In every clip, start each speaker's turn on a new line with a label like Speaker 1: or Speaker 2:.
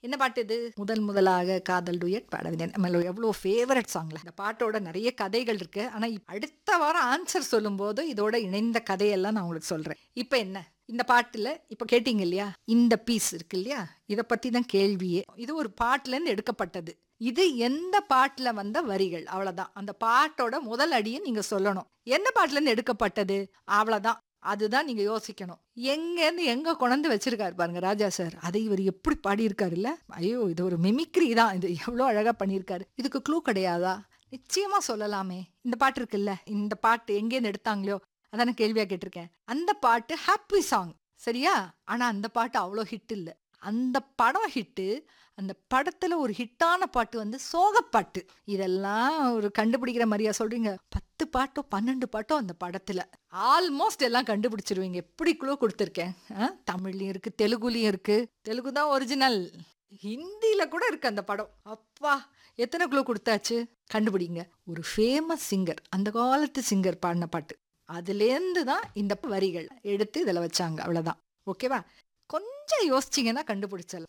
Speaker 1: என்ன பாட்டு இது முதல் முதலாக காதல் டுயட் பாடவில்லை நம்மளோட எவ்வளோ ஃபேவரட் சாங்ல இந்த பாட்டோட நிறைய கதைகள் இருக்கு ஆனா இப்ப அடுத்த வாரம் ஆன்சர் சொல்லும்போது இதோட இணைந்த கதையெல்லாம் நான் உங்களுக்கு சொல்றேன் இப்போ என்ன இந்த பாட்டுல இப்ப கேட்டீங்க இல்லையா இந்த பீஸ் இருக்கு இல்லையா இத பத்தி தான் கேள்வியே இது ஒரு பாட்டுல இருந்து எடுக்கப்பட்டது இது எந்த பாட்டுல வந்த வரிகள் அவ்வளவுதான் அந்த பாட்டோட முதல் அடியை நீங்க சொல்லணும் எந்த பாட்டுல இருந்து எடுக்கப்பட்டது அவ்வளவுதான் அதுதான் நீங்க யோசிக்கணும் எங்க இருந்து எங்க கொண்டு வச்சிருக்காரு பாருங்க ராஜா சார் அதை இவர் எப்படி பாடியிருக்காரு இல்ல ஐயோ இது ஒரு மிமிக்ரி தான் இது எவ்வளோ அழகா பண்ணியிருக்காரு இதுக்கு க்ளூ கிடையாதா நிச்சயமா சொல்லலாமே இந்த பாட்டு இருக்குல்ல இந்த பாட்டு எங்கேருந்து எடுத்தாங்களோ அதான கேள்வியா கேட்டிருக்கேன் அந்த பாட்டு ஹாப்பி சாங் சரியா ஆனா அந்த பாட்டு அவ்வளோ ஹிட் இல்ல அந்த படம் ஹிட்டு அந்த படத்துல ஒரு ஹிட்டான பாட்டு வந்து சோகப்பாட்டு இதெல்லாம் ஒரு கண்டுபிடிக்கிற மாதிரியா சொல்றீங்க பத்து பாட்டோ பன்னெண்டு பாட்டோ அந்த படத்துல ஆல்மோஸ்ட் எல்லாம் கண்டுபிடிச்சிருவீங்க எப்படி குழு கொடுத்துருக்கேன் ஆ, தமிழ்லயும் இருக்கு தெலுங்குலயும் இருக்கு தெலுங்கு தான் ஒரிஜினல் ஹிந்தியில கூட இருக்கு அந்த படம் அப்பா எத்தனை குழு கொடுத்தாச்சு கண்டுபிடிங்க ஒரு ஃபேமஸ் சிங்கர் அந்த காலத்து சிங்கர் பாடின பாட்டு அதுலேருந்து தான் இந்த வரிகள் எடுத்து இதில் வச்சாங்க அவ்வளோதான் ஓகேவா கொஞ்சம் யோசிச்சிங்கன்னா கண்டுபிடிச்சலாம்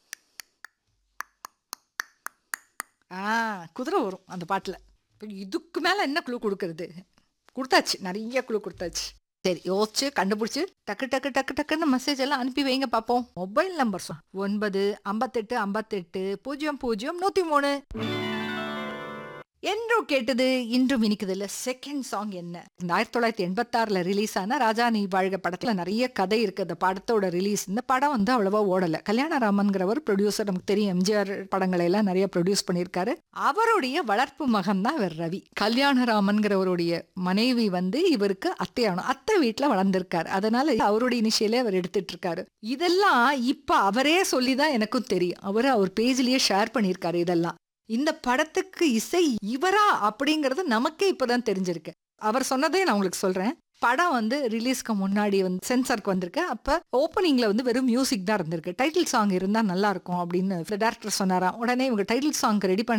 Speaker 1: ஆ குதிரை வரும் அந்த பாட்டில் இப்போ இதுக்கு மேலே என்ன குழு கொடுக்கறது கொடுத்தாச்சு நிறைய குழு கொடுத்தாச்சு சரி யோசிச்சு கண்டுபிடிச்சு டக்கு டக்கு டக்கு டக்குன்னு மெசேஜ் எல்லாம் அனுப்பி வைங்க பார்ப்போம் மொபைல் நம்பர் சொல் ஒன்பது ஐம்பத்தெட்டு ஐம்பத்தெட்டு பூஜ்ஜியம் பூஜ்ஜியம் நூற்றி மூணு என்றும் கேட்டது இன்றும் இனிக்குது இல்ல செகண்ட் சாங் என்ன இந்த ஆயிரத்தி தொள்ளாயிரத்தி எண்பத்தாறுல ரிலீஸ் ஆன ராஜா நீ வாழ்க படத்துல நிறைய கதை இருக்கு அந்த படத்தோட ரிலீஸ் இந்த படம் வந்து அவ்வளவா ஓடல கல்யாணராமன்கிறவர் ப்ரொடியூசர் நமக்கு தெரியும் எம்ஜிஆர் படங்களை எல்லாம் நிறைய ப்ரொடியூஸ் பண்ணியிருக்காரு அவருடைய வளர்ப்பு மகன் தான் இவர் ரவி கல்யாணராமன்கிறவருடைய மனைவி வந்து இவருக்கு அத்தையானும் அத்தை வீட்டுல வளர்ந்திருக்காரு அதனால அவருடைய இனிஷியலே அவர் எடுத்துட்டு இருக்காரு இதெல்லாம் இப்ப அவரே சொல்லிதான் எனக்கும் தெரியும் அவரு அவர் பேஜ்லயே ஷேர் பண்ணியிருக்காரு இதெல்லாம் இந்த படத்துக்கு இசை இவரா அப்படிங்கறது நமக்கே இப்பதான் தெரிஞ்சிருக்கு அவர் சொன்னதே நான் உங்களுக்கு சொல்றேன் படம் வந்து ரிலீஸ்க்கு முன்னாடி வந்து சென்சாருக்கு வந்திருக்கு அப்ப ஓப்பனிங்ல வந்து வெறும் மியூசிக் தான் இருந்திருக்கு டைட்டில் சாங் இருந்தா நல்லா இருக்கும் அப்படின்னு டேரக்டர் சொன்னாராம் உடனே இவங்க டைட்டில் சாங் ரெடி பண்ண